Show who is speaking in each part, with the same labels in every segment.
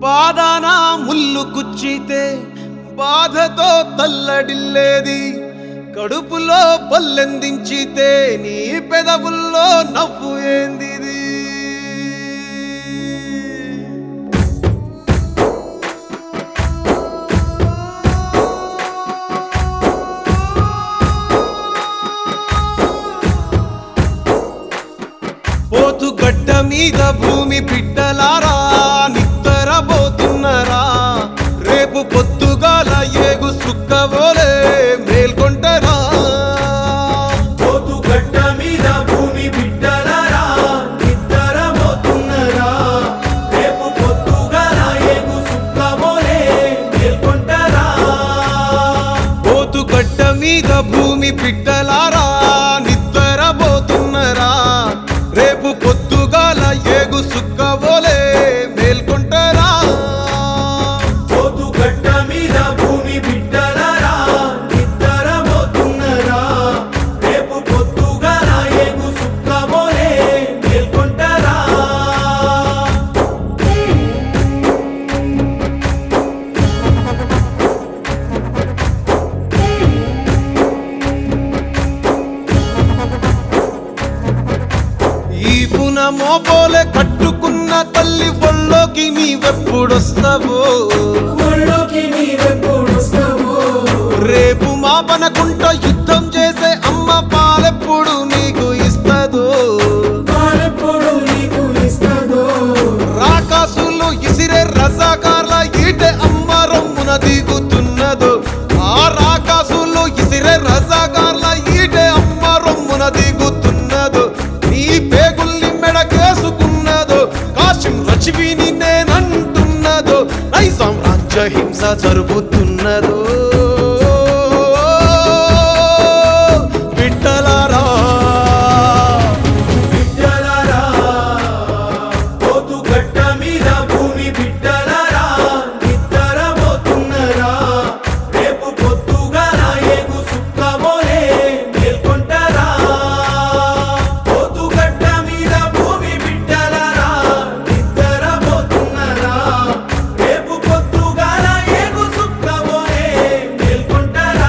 Speaker 1: పాదాన ముల్లు కుచ్చితే బాధతో తల్లడిల్లేది కడుపులో పల్లెందించితే నీ పెదవుల్లో నవ్వు ఏందిది పోతు గడ్డ మీద భూమి బిడ్డలారా నిద్దరబోతున్నరా రేపు పొద్దుగాల ఏగు సుక్కవోలే మేల్కొంటరా
Speaker 2: పోతు గడ్డ మీద భూమి బిడ్డలారా నిద్రపోతున్నరా రేపు పొద్దుగాల ఏగు సుక్కబోలే మేల్కొంటరా
Speaker 1: పోతు గడ్డ మీద భూమి బిడ్డలారా నిద్దరబోతున్నరా రేపు పొద్దుగాల ఏగు సుక్కవోలే మేల్కొంటరా
Speaker 2: పోతు గడ్డ మీద భూమి బిడ్డలారా నిద్రపోతున్నరా రేపు పొద్దుగాల ఏగు సుక్కబోలే మేల్కొంటరా
Speaker 1: ఈ పున మోపోలే కట్టుకున్న తల్లి ఒళ్ళోకి నీవెప్పుడొస్తావో
Speaker 2: ఒళ్ళోకి నీవెప్పుడొస్తావో
Speaker 1: రేపు మాపనకుంట యుద్ధం చేసే అమ్మ పాలెప్పుడు నీకు ఇస్తదో
Speaker 2: పాలెప్పుడు నీకు ఇస్తదో
Speaker 1: రాకాసులు ఇసిరే రజాకార్ల ఈటె అమ్మ రొమ్మున దిగుతున్నదో ఆ రాకాసులు ఇసిరే రజాకార్ల ఈటె అమ్మ రొమ్మున దిగుతున్నదో నీ పేగుల్ని మెడకేసుకున్నదో కాశం రచివిని నేనంటున్నదో నైజాం రాజ్య హింస జరుగుతున్నదో బిడ్డలారా
Speaker 2: బిడ్డలారా పోతు గడ్డ మీద భూమి బిడ్డలారా నిద్రపోతున్నరా రేపు పొద్దుగాల ఏగు సుక్కబోలే మేల్కొంటరా పోతు గడ్డ మీద భూమి బిడ్డలారా నిద్రపోతున్నరా రేపు పొద్దుగాల ఏగు సుక్కబోలే మేల్కొంటరా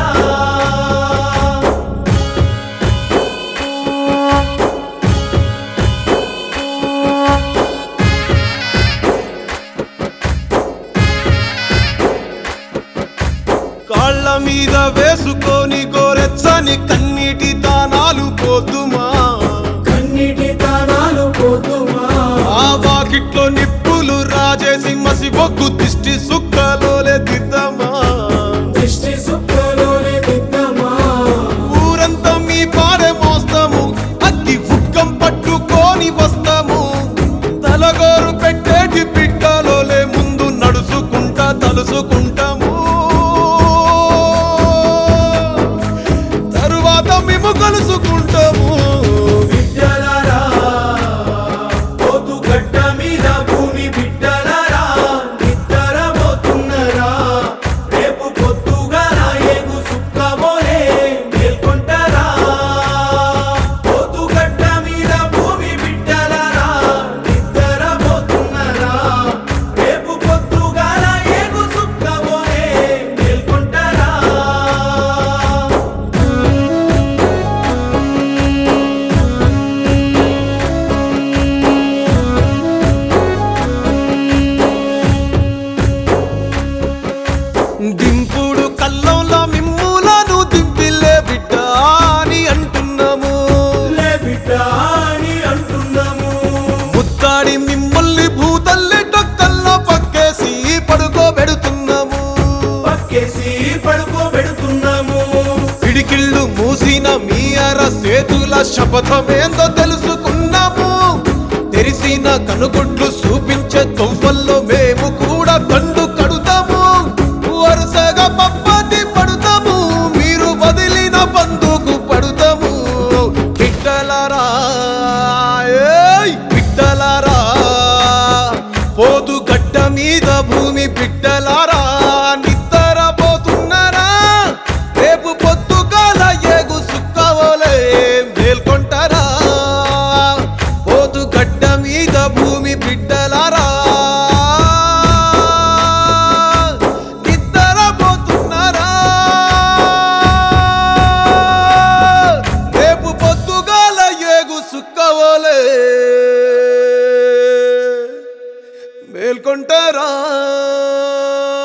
Speaker 1: కాళ్ళ మీద వేసుకొని గోరెచ్చని కన్నీటి దానాలు పోతుమా
Speaker 2: కన్నిటి తానాలు పోతుమా
Speaker 1: ఆ వాకిట్లో నిప్పులు రాజేసి మసి బొగ్గు దిష్టి సుక్కలోలే దిద్దమా
Speaker 2: దృష్టి సుక్కలోనే దిద్దమా
Speaker 1: ఊరంతా మీ పాడే మోస్తాము అగ్గి ఉక్కం పట్టుకొని వస్తాము తలగోరు పెట్టేటి బిడ్డలోలే ముందు నడుచుకుంటా తలుసుకుంటాము తరువాత మేము కలుసుకుంటాము
Speaker 2: బిడ్డలారా పోతు గడ్డ మీద భూమి బిడ్డలారా నిద్రపోతున్నరా రేపు పొద్దుగాల ఏగు సుక్కబోలే మేల్కొంటరా పోతు గడ్డ మీద భూమి బిడ్డలారా నిద్రపోతున్నరా రేపు పొద్దుగాల ఏగు సుక్కబోలే మేల్కొంటరా
Speaker 1: దింపుడు కల్లంలో మిమ్ములను దింపిలే బిడ్డ అని అంటున్నాము
Speaker 2: లే బిడ్డ అని అంటున్నాము
Speaker 1: ముత్తాడి మిమ్మల్ని భూతల్లి టొక్కల్లో పక్కేసి పడుకోబెడుతున్నాము
Speaker 2: పక్కేసి పడుకోబెడుతున్నాము
Speaker 1: పిడికిళ్ళు మూసిన మీ అర సేతుల శపథమేందో తెలుసుకున్నాము తెరిసిన కనుగుడ్లు చూపించే తొవ్వల్లో మేము కూడా దండు కడుతాము వరుసగా పప్పతి పడుతాము మీరు వదిలిన బందుకు పడుతాము బిడ్డలారా ఏయ్ బిడ్డలారా పోతు గడ్డ మీద భూమి బిడ్డలారా నిద్రపోతున్నారా రేపు పొద్దుగాల ఏగు సుక్కవలే మేల్కొంటారా పోతు గడ్డ మీద భూమి బిడ్డలారా మేల్కొంటారా